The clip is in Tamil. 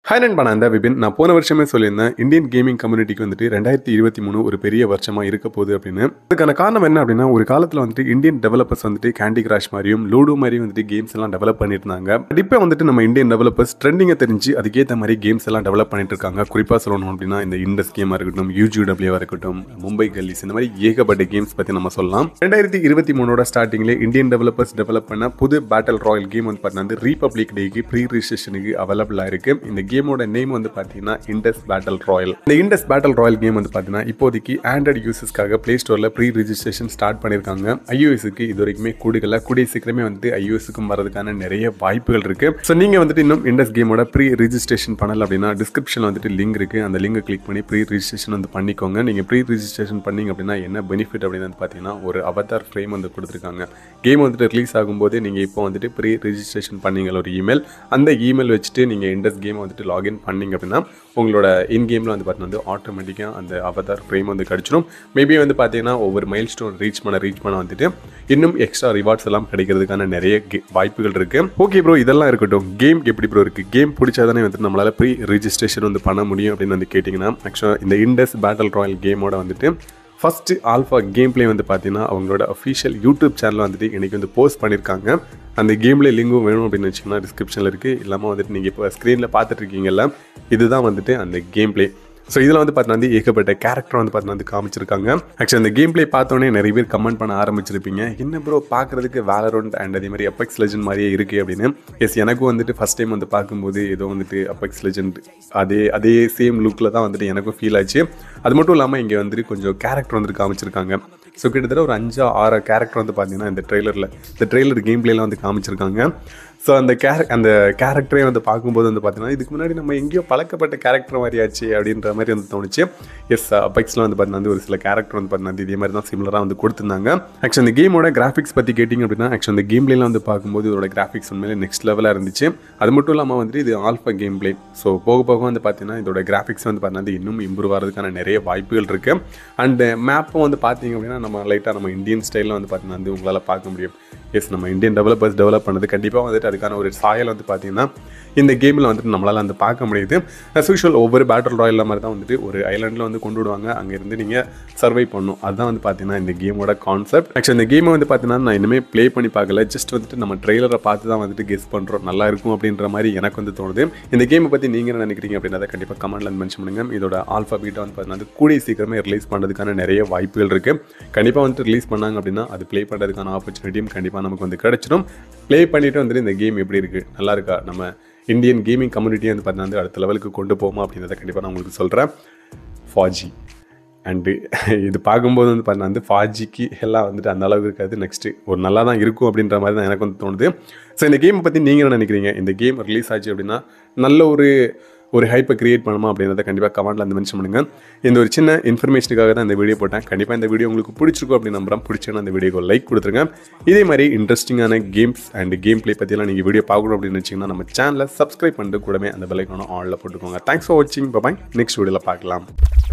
ஹாய் நண்பா நான் தான் விபின் நான் போன வருஷமே சொல்லியிருந்தேன் இந்தியன் கேமிங் கம்யூனிட்டிக்கு வந்துட்டு ரெண்டாயிரத்தி இருபத்தி மூணு ஒரு பெரிய வருஷமா இருக்க போகுது அப்படின்னு அதுக்கான காரணம் என்ன அப்படின்னா ஒரு காலத்தில் வந்துட்டு இந்தியன் டெவலப்பர்ஸ் வந்துட்டு கேண்டி கிராஷ் மாதிரியும் லூடோ மாதிரி வந்துட்டு கேம்ஸ் எல்லாம் டெவலப் பண்ணிட்டு இருந்தாங்க பட் இப்போ வந்துட்டு நம்ம இந்தியன் டெவலப்பர்ஸ் ட்ரெண்டிங்கை தெரிஞ்சு அதுக்கேற்ற மாதிரி கேம்ஸ் எல்லாம் டெவலப் பண்ணிட்டு இருக்காங்க குறிப்பாக சொல்லணும் அப்படின்னா இந்த இண்டஸ் கேமாக இருக்கட்டும் யூஜிடபிள்யூவாக இருக்கட்டும் மும்பை கல்லிஸ் இந்த மாதிரி ஏகப்பட்ட கேம்ஸ் பற்றி நம்ம சொல்லலாம் ரெண்டாயிரத்தி இருபத்தி மூணோட ஸ்டார்டிங்லேயே இந்தியன் டெவலப்பர்ஸ் டெவலப் பண்ண புது பேட்டல் ராயல் கேம் வந்து பார்த்தீங்கன்னா ரீபப்ளிக் டேக்கு ப்ரீ ரிஜிஸ்ட்ரேஷனுக்கு அவைலபிளாக இருக்கு இந்த கேமோட நேம் வந்து பார்த்தீங்கன்னா இண்டஸ் பேட்டல் ராயல் இந்த இண்டஸ் பேட்டல் ராயல் கேம் வந்து பார்த்தீங்கன்னா இப்போதைக்கு ஆண்ட்ராய்டு யூசர்ஸ்க்காக ப்ளே ஸ்டோரில் ப்ரீ ரிஜிஸ்ட்ரேஷன் ஸ்டார்ட் பண்ணியிருக்காங்க ஐஓஎஸ்க்கு இது வரைக்குமே கூடுகல கூடிய சீக்கிரமே வந்து ஐஓஎஸ்க்கும் வரதுக்கான நிறைய வாய்ப்புகள் இருக்கு ஸோ நீங்கள் வந்துட்டு இன்னும் இண்டஸ் கேமோட ப்ரீ ரிஜிஸ்ட்ரேஷன் பண்ணல அப்படின்னா டிஸ்கிரிப்ஷனில் வந்துட்டு லிங்க் இருக்கு அந்த லிங்கை கிளிக் பண்ணி ப்ரீ ரிஜிஸ்ட்ரேஷன் வந்து பண்ணிக்கோங்க நீங்கள் ப்ரீ ரிஜிஸ்ட்ரேஷன் பண்ணீங்க அப்படின்னா என்ன பெனிஃபிட் அப்படின்னு வந்து பார்த்தீங்கன்னா ஒரு அவதார் ஃப்ரேம் வந்து கொடுத்துருக்காங்க கேம் வந்துட்டு ரிலீஸ் ஆகும்போது நீங்கள் இப்போ வந்துட்டு ப்ரீ ரிஜிஸ்ட்ரேஷன் பண்ணீங்க ஒரு இமெயில் அந்த இமெயில் வச்சுட்டு நீங்கள் இண்டஸ் கேம் வந்துட்டு லாகின் பண்ணீங்க அப்படின்னா உங்களோட இன் கேமில் வந்து பார்த்தீங்கன்னா வந்து ஆட்டோமேட்டிக்காக அந்த அவதார் ஃப்ரேம் வந்து கிடச்சிடும் மேபி வந்து பார்த்தீங்கன்னா ஒவ்வொரு மைல் ஸ்டோன் ரீச் பண்ண ரீச் பண்ண வந்துட்டு இன்னும் எக்ஸ்ட்ரா ரிவார்ட்ஸ் எல்லாம் கிடைக்கிறதுக்கான நிறைய ge- வாய்ப்புகள் இருக்கு ஓகே ப்ரோ இதெல்லாம் இருக்கட்டும் கேம் எப்படி ப்ரோ இருக்கு கேம் பிடிச்சாதானே வந்துட்டு நம்மளால ப்ரீ ரிஜிஸ்ட்ரேஷன் வந்து பண்ண முடியும் அப்படின்னு வந்து கேட்டிங்கன்னா ஆக்சுவலாக இந்த இண்டஸ் பேட்டல் ராயல் கேமோட வந்துட்டு ஃபஸ்ட்டு ஆல்ஃபா கேம் ப்ளே வந்து பார்த்தீங்கன்னா அவங்களோட அஃபிஷியல் யூடியூப் சேனல் வந்துட்டு இன்றைக்கி வந்து போஸ்ட் பண்ணியிருக்காங்க அந்த கேம்ல லிங்கும் வேணும் அப்படின்னு வச்சிங்கன்னா டிஸ்கிரிப்ஷனில் இருக்குது இல்லாமல் வந்துட்டு நீங்கள் இப்போ ஸ்க்ரீனில் பார்த்துட்டு இருக்கீங்கல்ல இதுதான் வந்துட்டு அந்த கேம் ப்ளே ஸோ இதில் வந்து பார்த்தீங்கன்னா வந்து ஏகப்பட்ட கேரக்டர் வந்து பார்த்தீங்கன்னா வந்து காமிச்சிருக்காங்க ஆக்சுவலி அந்த கேம் ப்ளே பார்த்தோன்னே நிறைய பேர் கமெண்ட் பண்ண ஆரம்பிச்சிருப்பீங்க என்ன ப்ரோ பார்க்குறதுக்கு வேலரண்ட் அண்ட் அதே மாதிரி அப்பெக்ஸ் லெஜண்ட் மாதிரியே இருக்குது அப்படின்னு எஸ் எனக்கும் வந்துட்டு ஃபஸ்ட் டைம் வந்து பார்க்கும்போது ஏதோ வந்துட்டு அப்பெக்ஸ் லெஜண்ட் அதே அதே சேம் லுக்கில் தான் வந்துட்டு எனக்கும் ஃபீல் ஆச்சு அது மட்டும் இல்லாமல் இங்கே வந்துட்டு கொஞ்சம் கேரக்டர் வந்துட்டு காமிச்சிருக்காங்க ஸோ கிட்டத்தட்ட ஒரு அஞ்சு ஆறு கேரக்டர் வந்து பார்த்தீங்கன்னா இந்த ட்ரெய்லரில் இந்த ட்ரெய்லர் கேம் பிளேலாம் வந்து காமிச்சிருக்காங்க ஸோ அந்த கேர அந்த கேரக்டரே வந்து பார்க்கும்போது வந்து பார்த்தீங்கன்னா இதுக்கு முன்னாடி நம்ம எங்கேயோ பழக்கப்பட்ட கேரக்டர் மாதிரி ஆச்சு அப்படின்ற மாதிரி வந்து தோணுச்சு எஸ் அப்பெக்ஸில் வந்து பார்த்தீங்கன்னா வந்து ஒரு சில கேரக்டர் வந்து பார்த்தீங்கன்னா இதே மாதிரி தான் சிமிலராக வந்து கொடுத்துருந்தாங்க ஆக்சுவலி இந்த கேமோட கிராஃபிக்ஸ் பற்றி கேட்டிங்க அப்படின்னா ஆக்சுவலி இந்த கேம் பிளேலாம் வந்து பார்க்கும்போது இதோட கிராஃபிக்ஸ் உண்மையிலே நெக்ஸ்ட் லெவலாக இருந்துச்சு அது மட்டும் இல்லாமல் வந்துட்டு இது ஆல்ஃபா கேம் பிளே ஸோ போக போக வந்து பார்த்தீங்கன்னா இதோட கிராஃபிக்ஸ் வந்து பார்த்தீங்கன்னா இது இன்னும் இம்ப்ரூவ் ஆகிறதுக்கான நிறைய வாய்ப்புகள் இருக்குது அண்ட் மேப்பும் வந்து பார்த்தீங்க அப்படின்னா நம்ம லைட்டாக நம்ம இந்தியன் ஸ்டைலில் வந்து பார்த்தீங்கன்னா வந்து உங்களால் பார்க்க முடியும் எஸ் நம்ம இந்தியன் டெவலப்பர்ஸ் டெவலப் பண்ணது கண்டிப்பாக வந்துட்டு அதுக்கான ஒரு சாயல் வந்து பார்த்தீங்கன்னா இந்த கேமில் வந்துட்டு நம்மளால் வந்து பார்க்க முடியுது as usual ஒவ்வொரு பேட்டில் ராயல் மாதிரி தான் வந்துட்டு ஒரு ஐலாண்டில் வந்து கொண்டு விடுவாங்க அங்கேருந்து நீங்கள் சர்வை பண்ணணும் அதுதான் வந்து பார்த்தீங்கன்னா இந்த கேமோட கான்செப்ட் ஆக்சுவலி இந்த கேமை வந்து பார்த்தீங்கன்னா நான் இனிமேல் ப்ளே பண்ணி பார்க்கல ஜஸ்ட் வந்துட்டு நம்ம ட்ரெய்லரை பார்த்து தான் வந்துட்டு கெஸ் பண்ணுறோம் நல்லா இருக்கும் அப்படின்ற மாதிரி எனக்கு வந்து தோணுது இந்த கேமை பற்றி நீங்கள் என்ன நினைக்கிறீங்க அப்படின்றத கண்டிப்பாக கமெண்ட்ல மென்ஷன் பண்ணுங்க இதோட ஆல்ஃபா பீட்டா வந்து பார்த்தீங்கன்னா அது கூடிய சீக்கிரமே ரிலீஸ் பண்ணுறதுக்கான நிறைய வாய்ப்புகள் இருக்குது கண்டிப்பாக வந்துட்டு ரிலீஸ் பண்ணாங்க அப்படின்னா அது ப்ளே பண்ணுறதுக்கான ஆப்பர்ச்சுனிட்டியும் கண்டிப்பாக நமக்கு வந்து கிடச்சிடும் ப்ளே பண்ணிவிட்டு வந்துட்டு இந்த கேம் எப்படி இருக்குது நல்லா இருக்கா நம்ம இந்தியன் கேமிங் கம்யூனிட்டியை வந்து பார்த்தீங்கன்னா வந்து அடுத்த லெவலுக்கு கொண்டு போமா அப்படின்றத கண்டிப்பாக நான் உங்களுக்கு சொல்கிறேன் ஃபாஜி அண்டு இது பார்க்கும்போது வந்து பார்த்தீங்கன்னா வந்து ஃபாஜிக்கு எல்லாம் வந்துட்டு அந்த அளவுக்கு இருக்காது நெக்ஸ்ட்டு ஒரு நல்லா தான் இருக்கும் அப்படின்ற மாதிரி தான் எனக்கு வந்து தோணுது ஸோ இந்த கேமை பற்றி நீங்கள் என்ன நினைக்கிறீங்க இந்த கேம் ரிலீஸ் ஆச்சு அப்படின்னா நல்ல ஒரு ஒரு ஹைப்பை கிரியேட் பண்ணுமா அப்படின்றத கண்டிப்பாக கமெண்ட்டில் வந்து மென்ஷன் பண்ணுங்கள் இந்த ஒரு சின்ன இன்ஃபர்மேஷனுக்காக தான் இந்த வீடியோ போட்டேன் கண்டிப்பாக இந்த வீடியோ உங்களுக்கு பிடிச்சிருக்கும் அப்படின்னு நம்புறேன் பிடிச்சேன்னா அந்த வீடியோக்கு லைக் கொடுத்துருங்க இதே மாதிரி இன்ட்ரெஸ்டிங்கான கேம்ஸ் அண்ட் கேம் ப்ளே பற்றியெல்லாம் நீங்கள் வீடியோ பார்க்கணும் அப்படின்னு நினச்சிங்கன்னா நம்ம சேனலை சப்ஸ்கிரைப் பண்ணிட்டு கூடவே அந்த பெல்லைக்கான ஆனில் போட்டுக்கோங்க தேங்க்ஸ் ஃபார் வாட்சிங் பாய் நெக்ஸ்ட் வீடியோவில் பார்க்கலாம்